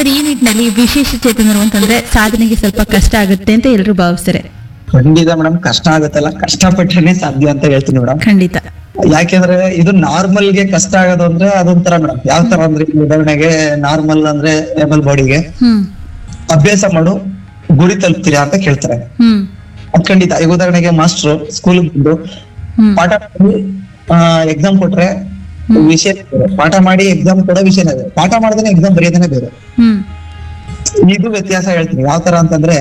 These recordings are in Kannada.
ಸರ್ ಈ ನಿಟ್ಟಿನಲ್ಲಿ ವಿಶೇಷ ಚೇತನರು ಅಂತಂದ್ರೆ ಸಾಧನೆಗೆ ಸ್ವಲ್ಪ ಕಷ್ಟ ಆಗುತ್ತೆ ಅಂತ ಎಲ್ಲರೂ ಭಾವಿಸ್ತಾರೆ ಖಂಡಿತ ಮೇಡಮ್ ಕಷ್ಟ ಆಗುತ್ತಲ್ಲ ಕಷ್ಟಪಟ್ಟರೆ ಸಾಧ್ಯ ಅಂತ ಹೇಳ್ತೀನಿ ಮೇಡಮ್ ಖಂಡಿತ ಯಾಕೆಂದ್ರೆ ಇದು ನಾರ್ಮಲ್ ಗೆ ಕಷ್ಟ ಆಗೋದು ಅಂದ್ರೆ ಅದೊಂಥರ ಮೇಡಮ್ ಯಾವ ತರ ಅಂದ್ರೆ ಈಗ ಉದಾಹರಣೆಗೆ ನಾರ್ಮಲ್ ಅಂದ್ರೆ ಏಬಲ್ ಬಾಡಿಗೆ ಹ್ಮ್ ಅಭ್ಯಾಸ ಮಾಡು ಗುರಿ ತಲುಪ್ತೀರಾ ಅಂತ ಕೇಳ್ತಾರೆ ಹ್ಮ್ ಅದ್ ಖಂಡಿತ ಈಗ ಉದಾಹರಣೆಗೆ ಮಾಸ್ಟರ್ ಸ್ಕೂಲ್ ಬಂದು ಹ್ಮ್ ಪಾಠ ಮಾಡಿ ಎಕ್ಸಾಮ್ ಕೊಟ್ರೆ ವಿಷಯ ಬೇರೆ. ಪಾಠ ಮಾಡಿ ಎಕ್ಸಾಮ್ ಕೊಡೋ ವಿಷಯನೇ ಬೇರೆ ಪಾಠ ಮಾಡ್ದೇನೆ ಎಕ್ಸಾಮ್ ಬರೆಯೋದೇನೆ ಬೇರೆ ಹ್ಮ್ ಇದು ವ್ಯತ್ಯಾಸ ಹೇಳ್ತೀನಿ ಯಾವ ತರ ಅಂತಂದ್ರೆ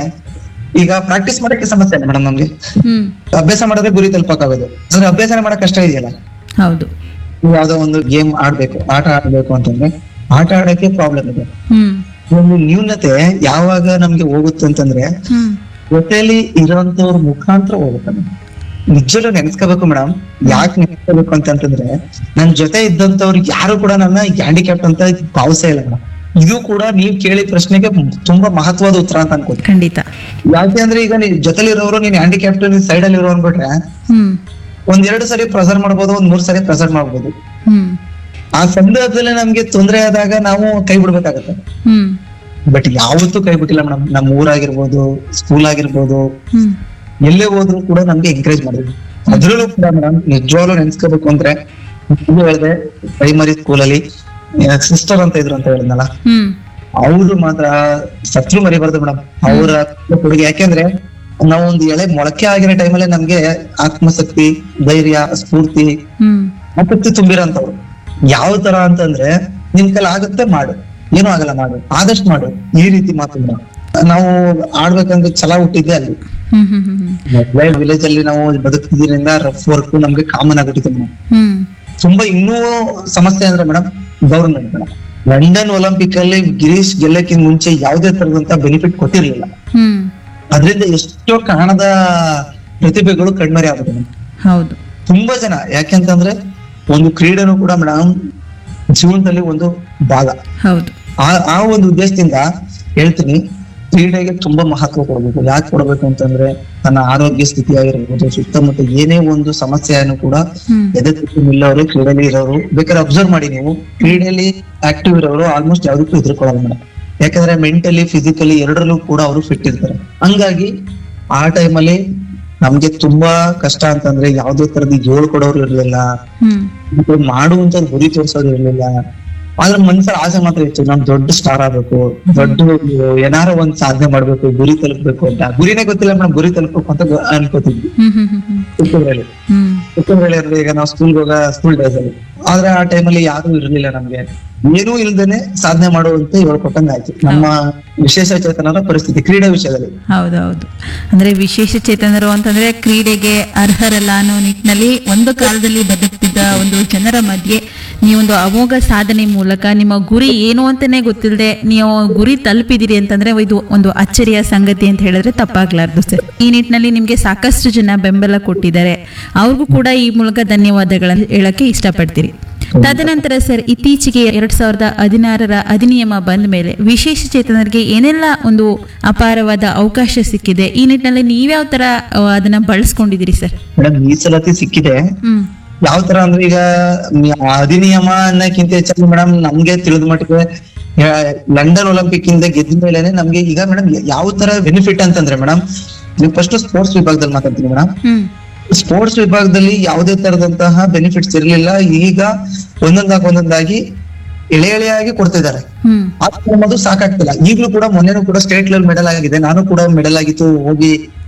ಈಗ ಪ್ರಾಕ್ಟೀಸ್ ಮಾಡಕ್ಕೆ ಸಮಸ್ಯೆ ಇಲ್ಲ ಮೇಡಮ್ ನಮ್ಗೆ ಹ್ಮ್ ಅಭ್ಯಾಸ ಮಾಡಿದ್ರೆ ಗುರಿ ತಲುಪಕ್ಕಾಗೋದು ಅಂದ್ರೆ ಅಭ್ಯಾಸನೇ ಮಾಡಕ್ ಕಷ್ಟ ಇದೆಯಲ್ಲ ಹೌದು ನೀವು ಯಾವ್ದೋ ಒಂದು ಗೇಮ್ ಆಡ್ಬೇಕು ಆಟ ಆಡ್ಬೇಕು ಅಂತಂದ್ರೆ ಆಟ ಆಡಕ್ಕೆ ಪ್ರಾಬ್ಲಮ್ ಇದೆ ಹ್ಮ್ ಒಂದು ನ್ಯೂನತೆ ಯಾವಾಗ ನಮ್ಗೆ ಹೋಗುತ್ತೆ ಅಂತಂದ್ರೆ ಹ್ಮ್ ಜೊತೆಲಿ ಇರೋಂತವ್ರ ಮುಖಾಂತರ ಹೋಗುತ್ತೆ madam. ನಿಜವೂ ನೆನ್ಸ್ಕೋಬೇಕು ಮೇಡಮ್ ಯಾಕೆ ನೆನ್ಸ್ಕೋಬೇಕು ಅಂತಂತಂದ್ರೆ ನನ್ ಜೊತೆ ಇದ್ದಂತವ್ರು ಯಾರು ಕೂಡ ನನ್ನ ಹ್ಯಾಂಡಿಕ್ಯಾಪ್ಟ್ ಅಂತ ಭಾವಿಸೇ ಇಲ್ಲ ಮೇಡಮ್ ಇದು ಕೂಡ ನೀವ್ ಕೇಳಿದ ಪ್ರಶ್ನೆಗೆ ತುಂಬಾ ಮಹತ್ವದ ಉತ್ತರ ಅಂತ ಅನ್ಕೋತೀನಿ ಖಂಡಿತ ಯಾಕೆ ಅಂದ್ರೆ ಈಗ ನೀನ್ ಜೊತೆಲಿರೋರು ನೀನ್ ಹ್ಯಾಂಡಿಕ್ಯಾಪ್ಟ್ ನೀನ್ ಸೈಡ್ ಅಲ್ಲಿ ಇರೋ ಅನ್ಬಿಟ್ರೆ ಹ್ಮ್ ಒಂದ್ ಎರಡು ಸರಿ ಪ್ರೆಸರ್ ಮಾಡ್ಬೋದು ಒಂದ್ ಮೂರ್ ಸರಿ ಪ್ರೆಸರ್ ಮಾಡ್ಬೋದು ಹ್ಮ್ ಆ ಸಂದರ್ಭದಲ್ಲಿ ನಮ್ಗೆ ತೊಂದರೆ ಆದಾಗ ನಾವು ಕೈ ಬಿಡ್ಬೇಕಾಗತ್ತೆ ಹ್ಮ್ ಬಟ್ ಯಾವತ್ತೂ ಕೈ ಬಿಟ್ಟಿಲ್ಲ ಮೇಡಮ್ ನಮ್ಮ ಊರಾಗಿರ್ಬೋದು ಸ್ಕೂಲ್ ಆಗಿರ್ಬೋದು ಹ್ಮ್ ಎಲ್ಲೇ ಹೋದ್ರು ಕೂಡ ನಮ್ಗೆ ಎಂಕರೇಜ್ ಮಾಡಿದ್ವಿ ಅದ್ರಲ್ಲೂ ಕೂಡ ಮೇಡಮ್ ನಿಜವಾಗ್ಲೂ ನೆನ್ಸ್ಕೋಬೇಕು ಅಂದ್ರೆ ಇದು ಹೇಳಿದೆ ಪ್ರೈಮರಿ ಸ್ಕೂಲಲ್ಲಿ ಸಿಸ್ಟರ್ ಅಂತ ಇದ್ರು ಅಂತ ಹೇಳಿದ್ನಲ್ಲ ಹ್ಮ್ ಅವ್ರು ಮಾತ್ರ ಸತ್ರು ಮರಿಬಾರ್ದು ಮೇಡಮ್ ಅವರ ಕೊಡುಗೆ ಯಾಕೆಂದ್ರೆ ನಾವು ಒಂದು ಎಳೆ ಮೊಳಕೆ ಆಗಿರೋ ಟೈಮಲ್ಲಿ ನಮ್ಗೆ ಆತ್ಮಶಕ್ತಿ ಧೈರ್ಯ ಸ್ಫೂರ್ತಿ ಹ್ಮ್ ಆಸಕ್ತಿ ತುಂಬಿರೋಂಥವ್ರು ಯಾವ ತರ ಅಂತಂದ್ರೆ ನಿನ್ ಕೈಲಿ ಆಗುತ್ತೆ ಮಾಡು ಏನೂ ಆಗಲ್ಲ ಮಾಡು ಆದಷ್ಟು ಮಾಡು ಈ ರೀತಿ ಮಾತು ಮೇಡಮ್ ನಾವು ಆಡ್ಬೇಕಂದ್ರೆ ಛಲ ಹುಟ್ಟಿದ್ದೆ ಅಲ್ಲಿ ಹ್ಮ್ ಹ್ಮ್ ಹ್ಮ್ ವಿಲೇಜ್ ಅಲ್ಲಿ ನಾವು ಬದುಕಿದ್ರಿಂದ ರಫ್ ವರ್ಕ್ ನಮ್ಗೆ ಕಾಮನ್ ಆಗ್ಬಿಟ್ಟಿದೆ ಮೇಡಮ್ ಹ್ಮ್ ತುಂಬಾ ಇನ್ನೂ ಸಮಸ್ಯೆ ಅಂದ್ರೆ madam government madam London Olympic ಅಲ್ಲಿ ಗಿರೀಶ್ ಗೆಲ್ಲಕ್ಕಿಂತ ಮುಂಚೆ ಯಾವುದೇ ತರದಂತ ಬೆನಿಫಿಟ್ ಕೊಟ್ಟಿರ್ಲಿಲ್ಲ ಹ್ಮ್ ಅದರಿಂದ ಎಷ್ಟೋ ಕಾಣದ ಪ್ರತಿಭೆಗಳು ಕಣ್ಮರೆ ಆಗುತ್ತೆ ಮೇಡಮ್ ಹೌದು ತುಂಬಾ ಜನ ಯಾಕೆಂತಂದ್ರೆ ಒಂದು ಕ್ರೀಡೆನೂ ಕೂಡ ಮೇಡಮ್ ಜೀವನದಲ್ಲಿ ಒಂದು ಭಾಗ ಹೌದು ಆ ಆ ಒಂದು ಉದ್ದೇಶದಿಂದ ಹೇಳ್ತೀನಿ ಕ್ರೀಡೆಗೆ ತುಂಬಾ ಮಹತ್ವ ಕೊಡ್ಬೇಕು ಯಾಕೆ ಕೊಡ್ಬೇಕು ಅಂತಂದ್ರೆ ತನ್ನ ಆರೋಗ್ಯ ಸ್ಥಿತಿ ಆಗಿರ್ಬೋದು ಸುತ್ತಮುತ್ತ ಏನೇ ಒಂದು ಸಮಸ್ಯೆಯನ್ನು ಕೂಡ ಹ್ಮ್ ಎದೆ ತಪ್ಪಿ ನಿಲ್ಲೋರು ಕ್ರೀಡೆಯಲ್ಲಿ ಇರೋರು ಬೇಕಾದ್ರೆ ಅಬ್ಸರ್ವ್ ಮಾಡಿ ನೀವು ಕ್ರೀಡೆಯಲ್ಲಿ ಆಕ್ಟಿವ್ ಇರೋರು ಆಲ್ಮೋಸ್ಟ್ ಯಾವ್ದಕ್ಕೂ ಹೆದರ್ಕೊಳ್ಳಲ್ಲ ಮೇಡಮ್ ಯಾಕಂದ್ರೆ ಮೆಂಟಲಿ ಫಿಸಿಕಲಿ ಎರಡರಲ್ಲೂ ಕೂಡ ಅವರು ಫಿಟ್ ಇರ್ತಾರೆ ಹಂಗಾಗಿ ಆ ಟೈಮಲ್ಲಿ ನಮ್ಗೆ ತುಂಬಾ ಕಷ್ಟ ಅಂತಂದ್ರೆ ಯಾವ್ದೇ ತರದ ಹೇಳ್ಕೊಡೋರು ಇರ್ಲಿಲ್ಲ ಹ್ಮ್ ಮತ್ತೆ ಮಾಡುವಂತ ಗುರಿ ತೋರ್ಸೋದು ಇರ್ಲಿಲ್ಲ ಆದ್ರೆ ಮನ್ಸಲ್ಲಿ ಆಸೆ ಮಾತ್ರ ಇತ್ತು ನಾನ್ ದೊಡ್ಡ ಸ್ಟಾರ್ ಆಗ್ಬೇಕು ದೊಡ್ಡ ಏನಾರ ಒಂದ್ ಸಾಧನೆ ಮಾಡ್ಬೇಕು ಗುರಿ ತಲುಪ್ಬೇಕು ಅಂತ ಗುರಿನೇ ಗೊತ್ತಿಲ್ಲ ಮೇಡಮ್ ಗುರಿ ತಲುಪಬೇಕು ಅಂತ ಗೊ- ಅನ್ಕೋತಿದ್ವಿ ಹ್ಮ್ ಹ್ಮ್ ಹ್ಮ್ ಹ್ಮ್ ಚಿಕ್ಕದ್ರಲ್ಲಿ ಹ್ಮ್ ಚಿಕ್ಕದ್ರಲ್ಲಿ ಅಂದ್ರೆ ಈಗ ನಾವು ಸ್ಕೂಲ್ಗೆ ಹೋಗ ಸ್ಕೂಲ್ ಡೇಸ್ ಅಲ್ಲಿ ಆದ್ರೆ ಆ ಟೈಮಲ್ಲಿ ಯಾರು ಇರ್ಲಿಲ್ಲ ನಮ್ಗೆ ಏನೂ ಇಲ್ದೇನೆ ಸಾಧನೆ ಮಾಡುವಂತ ಹೇಳ್ಕೊಟ್ಟಂಗ ಆಯ್ತು ನಮ್ಮ ವಿಶೇಷ ಚೇತನರ ಪರಿಸ್ಥಿತಿ ಕ್ರೀಡೆ ವಿಷಯದಲ್ಲಿ ಹೌದೌದು ಅಂದ್ರೆ ವಿಶೇಷ ಚೇತನರು ಅಂತಂದ್ರೆ ಕ್ರೀಡೆಗೆ ಅರ್ಹರಲ್ಲ ಅನ್ನೋ ನಿಟ್ಟಿನಲ್ಲಿ ಒಂದು ಕಾಲದಲ್ಲಿ ಬದುಕ್ತಿದ್ದ ಒಂದು ಜನರ ಮಧ್ಯೆ ನೀವೊಂದು ಅಮೋಘ ಸಾಧನೆ ಮೂಲಕ ನಿಮ್ಮ ಗುರಿ ಏನು ಅಂತಾನೆ ಗೊತ್ತಿಲ್ಲದೆ ನೀವು ಗುರಿ ತಲುಪಿದಿರಿ ಅಂತಂದ್ರೆ ಇದು ಒಂದು ಅಚ್ಚರಿಯ ಸಂಗತಿ ಅಂತ ಹೇಳಿದ್ರೆ ತಪ್ಪಾಗ್ಲಾರ್ದು ಸರ್ ಈ ನಿಟ್ಟಿನಲ್ಲಿ ನಿಮ್ಗೆ ಸಾಕಷ್ಟು ಜನ ಬೆಂಬಲ ಕೊಟ್ಟಿದ್ದಾರೆ ಅವ್ರಿಗೂ ಕೂಡ ಈ ಮೂಲಕ ಧನ್ಯವಾದಗಳನ್ನು ಹೇಳಕ್ಕೆ ಇಷ್ಟಪಡ್ತೀರಿ ತದನಂತರ ಸರ್ ಇತ್ತೀಚೆಗೆ ಎರಡ್ ಸಾವಿರದ ಹದಿನಾರರ ಅಧಿನಿಯಮ ಬಂದ ಮೇಲೆ ವಿಶೇಷ ಚೇತನರಿಗೆ ಏನೆಲ್ಲ ಒಂದು ಅಪಾರವಾದ ಅವಕಾಶ ಸಿಕ್ಕಿದೆ ಈ ನಿಟ್ಟಿನಲ್ಲಿ ನೀವ್ಯಾವ ತರ ಆ, ಅದನ್ನ ಬಳಸ್ಕೊಂಡಿದ್ದೀರಿ ಸರ್ ಮೇಡಮ್ ಮೀಸಲಾತಿ ಸಿಕ್ಕಿದೆ ಹ್ಮ್ ಯಾವ ತರ ಅಂದ್ರೆ ಈಗ ಮ್- ಅಧಿನಿಯಮ ಅನ್ನಕ್ಕಿಂತ ಹೆಚ್ಚಾಗಿ ಮೇಡಮ್ ನಮ್ಗೆ ತಿಳಿದ ಮಟ್ಟಿಗೆ ಆ, ಲಂಡನ್ ಒಲಿಂಪಿಕ್ ಇಂದ ಗೆದ್ದ ಮೇಲೆನೆ ನಮ್ಗೆ ಈಗ ಮೇಡಮ್ ಯಾವ ತರ ಬೆನಿಫಿಟ್ ಅಂತಂದ್ರೆ ಮೇಡಮ್ ನೀವು ಫಸ್ಟ್ ಸ್ಪೋರ್ಟ್ಸ್ ವಿಭಾಗದಲ್ಲಿ ಮಾತಾಡ್ತೀನಿ ಮೇಡಮ್ ಹ್ಮ್ ಸ್ಪೋರ್ಟ್ಸ್ ವಿಭಾಗದಲ್ಲಿ ಯಾವುದೇ ತರದಂತಹ ಬೆನಿಫಿಟ್ಸ್ ಇರಲಿಲ್ಲ ಈಗ ಒಂದೊಂದಾಗಿ ಒಂದೊಂದಾಗಿ ಎಳೆ ಎಳೆಯಾಗಿ ಕೊಡ್ತಿದ್ದಾರೆ ಹ್ಮ್ ಅದು ನಮ್ಮದು ಸಾಕಾಗ್ತಿಲ್ಲ ಈಗಲೂ ಕೂಡ ಮೊನ್ನೆನೂ ಕೂಡ ಸ್ಟೇಟ್ ಲೆವೆಲ್ ಮೆಡಲ್ ಆಗಿದೆ ನಾನು ಕೂಡ ಮೆಡಲ್ ಆಗಿತ್ತು ಹೋಗಿ